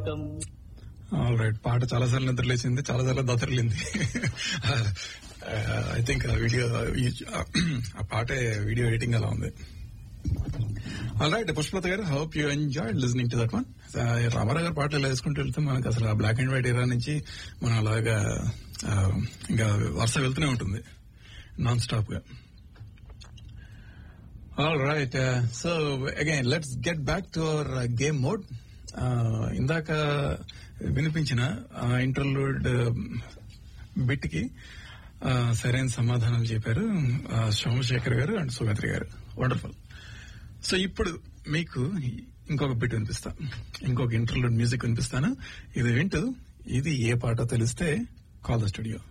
లోకం all right పాట చాలా సార్లు నిద్రలేసింది చాలా సార్లు దతరలింది ఐ థింక్ ఆ వీడియో ఆ పాటే వీడియో ఎడిటింగ్ అలా ఉంది ఆల్ రైట్ పుష్పలత గారు hope you enjoy listening to that one Rama Rao గారు పాటలు ఇలా వేసుకుంటూ వెళ్తే మనకు అసలు ఆ బ్లాక్ అండ్ వైట్ ఎరా నుంచి మనం అలాగా ఆ, ఇంకా వరుస వెళ్తూనే ఉంటుంది నాన్ స్టాప్ గా all right so again let's get back to our game mode ఇందాక వినిపించిన ఇంటర్లూడ్ బిట్ కి ఆ, సరైన సమాధానాలు చెప్పారు ఆ, సోమశేఖర్ గారు అండ్ సుగత్రి గారు వండర్ఫుల్ సో ఇప్పుడు మీకు ఇంకొక బిట్ వినిపిస్తా ఇంకొక ఇంటర్లూడ్ మ్యూజిక్ వినిపిస్తాను ఇది వింటూ ఇది ఏ పాటో తెలిస్తే కాల్ ద స్టూడియో